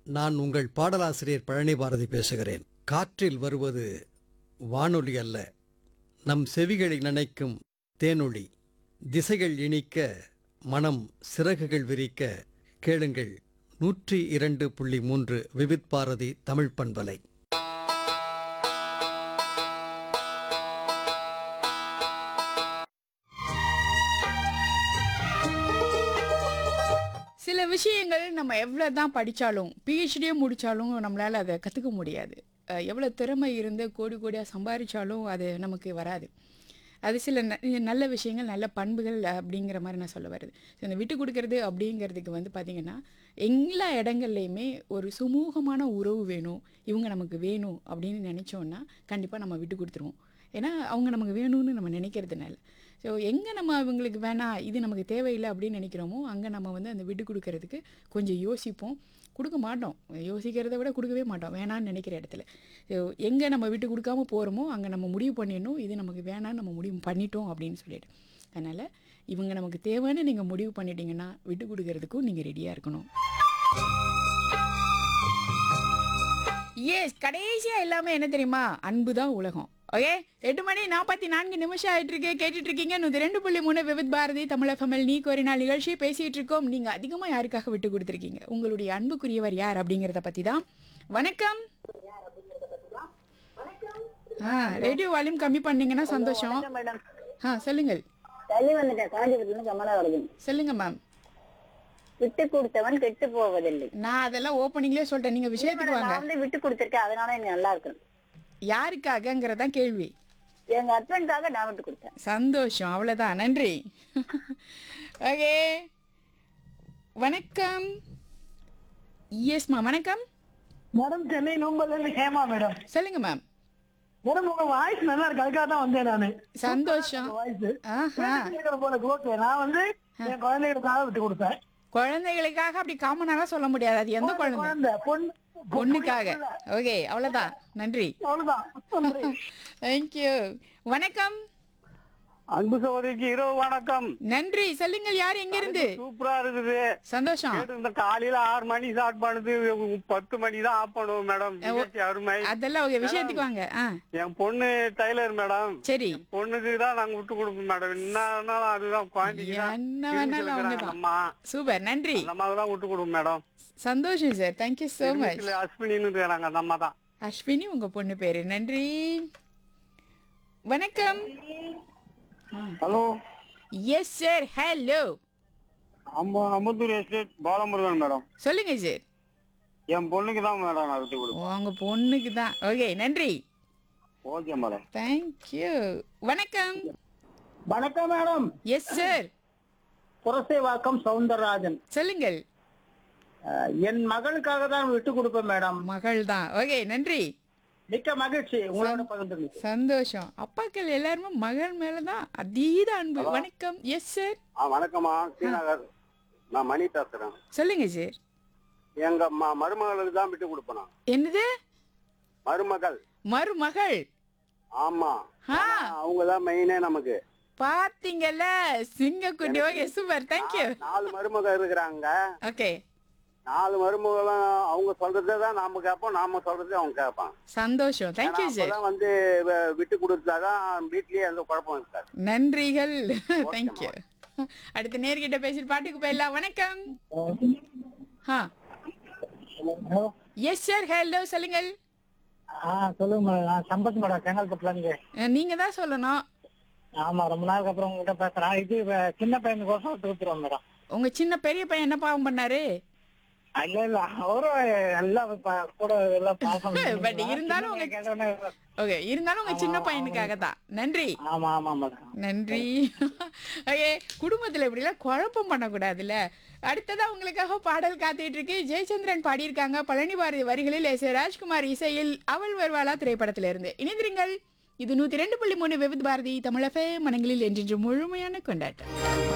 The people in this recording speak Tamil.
நான் உங்கள் பாடலாசிரியர் பழனி பாரதி பேசுகிறேன் காற்றில் வருவது வானொலி அல்ல நம் செவிகளை நினைக்கும் தேனொளி திசைகள் இனிக்க மனம் சிறகுகள் விரிக்க கேளுங்கள் நூற்றி இரண்டு புள்ளி மூன்று விவித் பாரதி தமிழ் பண்பலை சில விஷயங்கள் நம்ம எவ்வளோ தான் படித்தாலும் பிஹெச்டியே முடித்தாலும் நம்மளால் அதை கற்றுக்க முடியாது அஹ் எவ்வளோ திறமை இருந்து கோடி கோடியாக சம்பாதிச்சாலும் அது நமக்கு வராது அது சில ந- நல்ல விஷயங்கள் நல்ல பண்புகள் அப்படிங்கிற மாதிரி நான் சொல்ல வருது ஸோ இந்த விட்டு கொடுக்கறது அப்படிங்கிறதுக்கு வந்து பார்த்திங்கன்னா எல்லா இடங்கள்லையுமே ஒரு சுமூகமான உறவு வேணும் இவங்க நமக்கு வேணும் அப்படின்னு நினச்சோன்னா கண்டிப்பாக நம்ம விட்டு கொடுத்துருவோம் ஏன்னா அவங்க நமக்கு வேணும்னு நம்ம நினைக்கிறதுனால ஸோ எங்கே நம்ம அவங்களுக்கு வேணாம் இது நமக்கு தேவையில்லை அப்படின்னு நினைக்கிறோமோ அங்கே நம்ம வந்து அந்த விட்டு கொடுக்கறதுக்கு கொஞ்சம் யோசிப்போம் கொடுக்க மாட்டோம் யோசிக்கிறத விட கொடுக்கவே மாட்டோம் வேணான்னு நினைக்கிற இடத்துல ஸோ எங்கே நம்ம விட்டு கொடுக்காம போகிறோமோ அங்கே நம்ம முடிவு பண்ணிடணும் இது நமக்கு வேணான்னு நம்ம முடிவு பண்ணிட்டோம் அப்படின்னு சொல்லிட்டு அதனால் இவங்க நமக்கு தேவைன்னு நீங்கள் முடிவு பண்ணிட்டீங்கன்னா விட்டு கொடுக்கறதுக்கும் நீங்கள் ரெடியாக இருக்கணும் எஸ் கடைசியா எல்லாமே என்ன தெரியுமா அன்பு தான் உலகம் ஓகே எட்டு மணி நாற்பத்தி நான்கு நிமிஷம் ஆயிட்டு இருக்கு கேட்டுட்டு இருக்கீங்க நூத்தி ரெண்டு புள்ளி மூணு விவித் பாரதி தமிழ் எஃப்எம்எல் நீ கோரினால் நிகழ்ச்சி பேசிட்டு இருக்கோம் நீங்க அதிகமா யாருக்காக விட்டு கொடுத்துருக்கீங்க உங்களுடைய அன்புக்குரியவர் யார் அப்படிங்கறத பத்தி தான் வணக்கம் ஆ ரேடியோ வால்யூம் கம்மி பண்ணீங்கன்னா சந்தோஷம் மேடம் ஆ சொல்லுங்கள் தள்ளி வந்துட்டேன் காஞ்சிபுரத்துல கமலா வருது சொல்லுங்க மேம் விட்டு கொடுத்தவன் கெட்டு போவதில்லை நான் அதெல்லாம் ஓப்பனிங்லேயே சொல்லிட்டேன் நீங்க விஷயத்துக்கு வாங்க நான் வந்து விட்டு கொடுத்திருக்கேன் அதனால எனக்கு நல்லா இருக்கு யாருக்காகங்கிறதான் கேள்வி எங்க ஹஸ்பண்டுக்காக நான் விட்டு கொடுத்தேன் சந்தோஷம் அவ்வளோதான் நன்றி ஓகே வணக்கம் எஸ்மா வணக்கம் மேடம் சென்னை நோம்பல்ல இருந்து ஹேமா மேடம் சொல்லுங்க மேம் மேடம் உங்க வாய்ஸ் நல்லா இருக்கு அதுக்காக தான் வந்தேன் நானு சந்தோஷம் வாய்ஸ் ஆஹா கேட்கிற போல ஓகே நான் வந்து என் குழந்தைகளுக்காக விட்டு கொடுப்பேன் குழந்தைகளுக்காக அப்படி காமனாக சொல்ல முடியாது அது எந்த குழந்தை குழந்தை பொண்ணு பொண்ணுக்காக ஓகே அவ்வளோதான் நன்றி அவ்வளவுதான் நன்றி. தேங்க்யூ வணக்கம் அன்பு சகோதரிக்கு இரவு வணக்கம் நன்றி சொல்லுங்கள் யார் எங்க இருந்து சூப்பரா இருக்குது சந்தோஷம் கேட்டு இந்த காலையில ஆறு மணி ஸ்டார்ட் பண்ணுது பத்து மணி தான் ஆஃப் பண்ணுவோம் மேடம் நிகழ்ச்சி அருமை அதெல்லாம் ஓகே விஷயத்துக்கு வாங்க ஆ என் பொண்ணு டைலர் மேடம் சரி பொண்ணுக்கு தான் நாங்க விட்டு கொடுப்போம் மேடம் என்ன அதுதான் குழந்தைக்கு தான் என்ன பிரிஞ்சு வேணாலும் அவங்க இருக்கிறாங்க தான் அம்மா சூப்பர் நன்றி அந்த அம்மாவுக்கு தான் விட்டு கொடுப்போம் மேடம் சந்தோஷம் சார் தேங்க்யூ ஸோ மச் வீட்டுல அஸ்வினின்னு இருக்கிறாங்க அந்த அம்மா தான் அஸ்வினி உங்க பொண்ணு பேரு நன்றி வணக்கம் ஹலோ எஸ் சார் ஹலோ அம்ப அம்பத்தூர் எஸ்டேட் பாலமுருகன் மேடம் சொல்லுங்க சார் என் பொண்ணுக்கு தான் மேடம் நான் விட்டு கொடுப்பேன் உங்க பொண்ணுக்கு தான் ஓகே நன்றி ஓகே மேடம் தேங்க்யூ வணக்கம் வணக்கம் madam yes sir Purasawalkam Soundararajan சொல்லுங்கள் அஹ், என் மகளுக்காக தான் விட்டு கொடுப்பேன் மேடம் மகள் தான் ஓகே நன்றி மிக்க மகிழ்ச்சி உங்களோட பகிர்ந்து சந்தோஷம் அப்பாக்கள் எல்லாருமே மகள் மேலதான் அதீத அன்பு வணக்கம் எஸ் சார் ஆ வணக்கம்மா ஸ்ரீநகர் நான் மணி பேசுறேன் சொல்லுங்க சார் எங்க ம- மருமகளுக்கு தான் விட்டு கொடுப்பேன் நான். என்னது மருமகள் மருமகள் ஆமா ஆ அவங்க தான் மெயினே நமக்கு பாத்தீங்கல்ல சிங்கக்குட்டி ஓகே சூப்பர் தேங்க்யூ நாலு மருமக இருக்கிறாங்க ஓகே நாலு மருமகளும் அவங்க சொல்றதே தான் நாம கேட்போம் நாம சொல்றதே அவங்க கேட்பான் சந்தோஷம் தேங்க்யூ சார் அப்பதான் வந்து வ- விட்டு கொடுத்தாதான் வீட்லயே எந்த குழப்பம் இருக்காது நன்றிகள் தேங்க்யூ அடுத்த நேர்கிட்ட பேசி பாட்டுக்கு போயிடலாம் வணக்கம் ஆ எஸ் சார் ஹலோ சொல்லுங்கள் ஆ சொல்லுங்க மேடம் நான் சம்பத் மேடம் செங்கல்பட்டுல இருந்து அஹ், நீங்க தான் சொல்லணும் ஆமா ரொம்ப நாளுக்கு அப்புறம் உங்ககிட்ட பேசுறேன் இது அஹ், சின்ன பையனுக்கோசம் விட்டு கொடுத்துருவோம் மேடம் உங்க சின்ன பெரிய பையன் என்ன பாவம் பண்ணாரு இல்ல இல்ல அவரும் எல்லாம் ப- கூட எல்லாம் பாசம் But இருந்தாலும் உங்க- கேட்டோன்னே, ஓகே இருந்தாலும் உங்க சின்ன பையனுக்காக தான் நன்றி ஆமா ஆமா மேடம் நன்றி ஓகே குடும்பத்துல இப்படிலாம் குழப்பம் பண்ணக்கூடாதுல்ல அடுத்ததா உங்களுக்காக பாடல் காத்துட்டு இருக்கு ஜெயச்சந்திரன் பாடியிருக்காங்க பழனி பாரதி வரிகளில் எஸ் ஏ ராஜ்குமார் இசையில் அவள் வருவாளா திரைப்படத்திலிருந்து இருந்து இணைந்திருங்கள் இது நூத்தி ரெண்டு புள்ளி மூணு விவித் பாரதி தமிழக மனங்களில் என்றென்று முழுமையான கொண்டாட்டம்